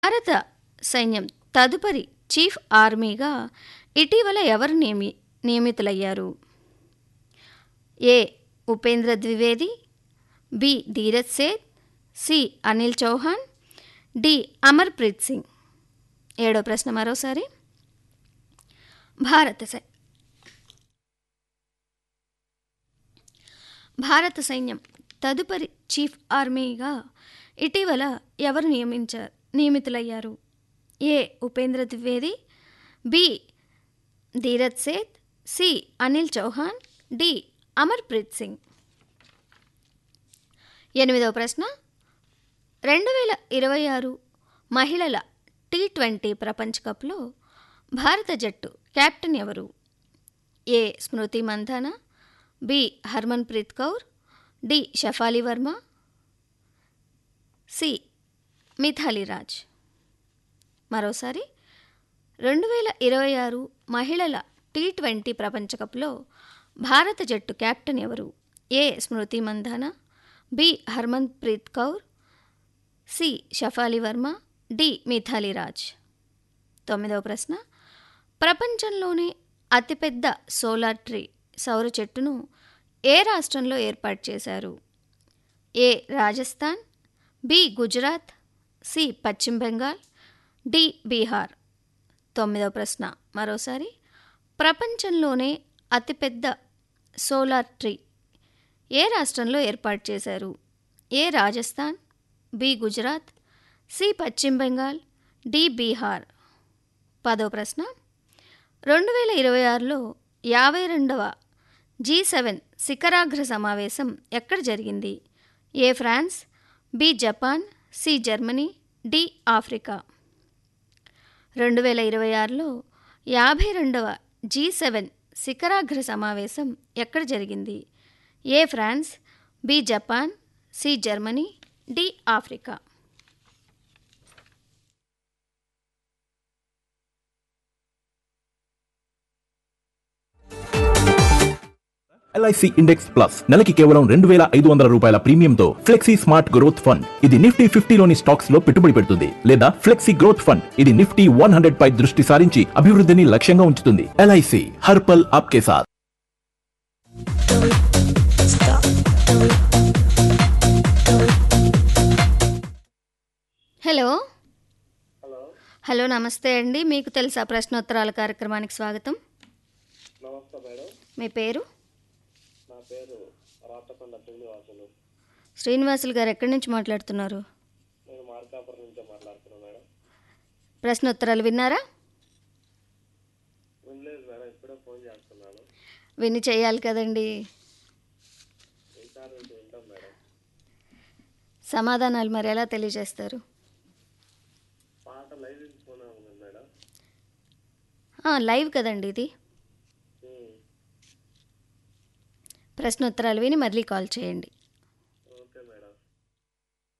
భారత సైన్యం తదుపరి చీఫ్ ఆర్మీగా ఇటీవల ఎవరు నియమి నియమితులయ్యారు A Upendra Dwivedi B Dheeraj Seth C Anil Chauhan D Amarpreet Singh ఏడో ప్రశ్న మరోసారి భారత సై భారత సైన్యం తదుపరి చీఫ్ ఆర్మీగా ఇటీవల ఎవరు నియమించారు నియమితులయ్యారు A Upendra Dwivedi B Dheeraj Seth C Anil Chauhan D Amarpreet Singh ఎనిమిదవ ప్రశ్న రెండు వేల ఇరవై ఆరు మహిళల టీ ట్వంటీ ప్రపంచ కప్లో భారత జట్టు కెప్టెన్ ఎవరు A Smriti Mandhana B Harmanpreet Kaur D Shafali Verma C Mithali Raj మరోసారి రెండు వేల ఇరవై ఆరు మహిళల టీ ట్వంటీ ప్రపంచ కప్లో భారత జట్టు కెప్టెన్ ఎవరు A Smriti Mandhana B Harmanpreet Kaur C Shafali Verma D Mithali Raj తొమ్మిదవ ప్రశ్న ప్రపంచంలోనే అతిపెద్ద సోలార్ ట్రీ సౌర చెట్టును ఏ రాష్ట్రంలో ఏర్పాటు చేశారు A Rajasthan B Gujarat C Paschim Bengal D Bihar తొమ్మిదవ ప్రశ్న మరోసారి ప్రపంచంలోనే అతిపెద్ద సోలార్ ట్రీ ఏ రాష్ట్రంలో ఏర్పాటు చేశారు A Rajasthan B Gujarat C Paschim Bengal D Bihar పదో ప్రశ్న రెండు వేల ఇరవై ఆరులో యాభై రెండవ జీ సెవెన్ శిఖరాగ్ర సమావేశం ఎక్కడ జరిగింది A France B Japan C Germany D Africa రెండు వేల ఇరవై ఆరులో యాభై రెండవ జీ సెవెన్ శిఖరాగ్ర సమావేశం ఎక్కడ జరిగింది A France B Japan C Germany D Africa LIC index plus నెలకి కేవలం రెండు వేల ఐదు వందల రూపాయల ప్రీమియంతో ఫ్లెక్సీ స్మార్ట్ గ్రోత్ ఫండ్ ఇది నిఫ్టీ ఫిఫ్టీలోని స్టాక్స్ లో పెట్టుబడి పెడుతుంది లేదా ఫ్లెక్సీ గ్రోత్ ఫండ్ ఇది నిఫ్టీ వన్ హండ్రెడ్ పై దృష్టి సారించి అభివృద్ధిని లక్ష్యంగా ఉంచుతుంది ఎల్ఐసి హర్పల్ ఆప్కే సాత్ హలో హలో హలో నమస్తే అండి మీకు తెలుసా ప్రశ్నోత్తరాల కార్యక్రమానికి స్వాగతం నమస్తే మేడం మీ పేరు నా పేరు రాతకొండ శ్రీనివాసులు శ్రీనివాసులు గారు ఎక్కడి నుంచి మాట్లాడుతున్నారు నేను మార్కాపురం నుంచి మాట్లాడుతున్నాను మేడం ప్రశ్నోత్తరాలు విన్నారా వినలేదు మేడం ఇప్పుడే ఫోన్ చేస్తున్నాను విని చేయాలి కదండి ఈసారి నుంచి వింటాం మేడం సమాధానాలు మరి ఎలా తెలియజేస్తారు పాట లైవ్ ఫోన్ ఉంది మేడం ఆ, లైవ్ కదండి ఇది ఉమ్. ప్రశ్నోత్తరాలు విని మళ్ళీ కాల్ చేయండి